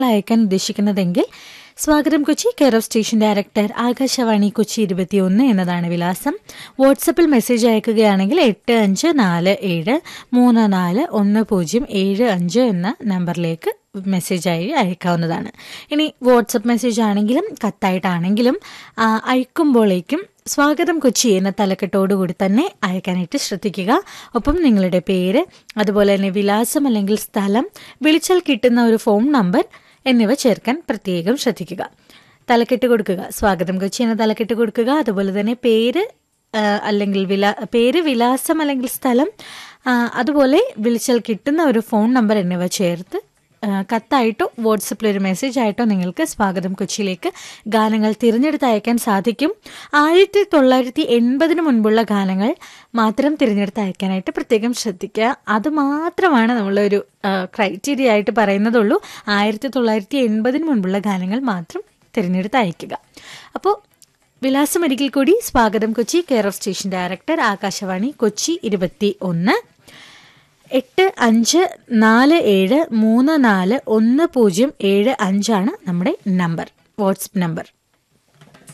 അയക്കാൻ ഉദ്ദേശിക്കുന്നതെങ്കിൽ സ്വാഗതം Kochi care of station director Akashvani Kochi ഇരുപത്തിയൊന്ന് എന്നതാണ് വിലാസം വാട്സപ്പിൽ മെസ്സേജ് അയക്കുകയാണെങ്കിൽ എട്ട് അഞ്ച് നാല് ഏഴ് മൂന്ന് നാല് ഒന്ന് പൂജ്യം ഏഴ് അഞ്ച് എന്ന നമ്പറിലേക്ക് മെസ്സേജായി അയക്കാവുന്നതാണ് ഇനി വാട്സപ്പ് മെസ്സേജ് ആണെങ്കിലും കത്തായിട്ടാണെങ്കിലും ആ, അയക്കുമ്പോഴേക്കും സ്വാഗതം കൊച്ചി എന്ന തലക്കെട്ടോടുകൂടി തന്നെ അയക്കാനായിട്ട് ശ്രദ്ധിക്കുക ഒപ്പം നിങ്ങളുടെ പേര് അതുപോലെ തന്നെ വിലാസം അല്ലെങ്കിൽ സ്ഥലം വിളിച്ചാൽ കിട്ടുന്ന ഒരു ഫോൺ നമ്പർ എന്നിവ ചേർക്കാൻ പ്രത്യേകം ശ്രദ്ധിക്കുക തലക്കെട്ട് കൊടുക്കുക സ്വാഗതം കൊച്ചി എന്ന തലക്കെട്ട് കൊടുക്കുക അതുപോലെ തന്നെ പേര് ആ, അല്ലെങ്കിൽ വിലാ പേര് വിലാസം അല്ലെങ്കിൽ സ്ഥലം ആ, അതുപോലെ വിളിച്ചാൽ കിട്ടുന്ന ഒരു ഫോൺ നമ്പർ എന്നിവ ചേർത്ത് ആ, കത്തായിട്ടോ വാട്സപ്പിൽ ഒരു മെസ്സേജ് ആയിട്ടോ നിങ്ങൾക്ക് സ്വാഗതം കൊച്ചിയിലേക്ക് ഗാനങ്ങൾ തിരഞ്ഞെടുത്ത് അയക്കാൻ സാധിക്കും ആയിരത്തി തൊള്ളായിരത്തി എൺപതിന് മുൻപുള്ള ഗാനങ്ങൾ മാത്രം തിരഞ്ഞെടുത്ത് അയക്കാനായിട്ട് പ്രത്യേകം ശ്രദ്ധിക്കുക അത് മാത്രമാണ് നമ്മളൊരു ക്രൈറ്റീരിയ ആയിട്ട് പറയുന്നതുള്ളൂ ആയിരത്തി തൊള്ളായിരത്തി എൺപതിന് മുൻപുള്ള ഗാനങ്ങൾ മാത്രം തിരഞ്ഞെടുത്ത് അയക്കുക അപ്പോൾ വിലാസം ഒരിക്കൽ കൂടി സ്വാഗതം Kochi care of station director Akashvani Kochi ഇരുപത്തി ഒന്ന് എട്ട് അഞ്ച് നാല് ഏഴ് മൂന്ന് നാല് ഒന്ന് പൂജ്യം ഏഴ് അഞ്ചാണ് നമ്മുടെ നമ്പർ വാട്സപ്പ് നമ്പർ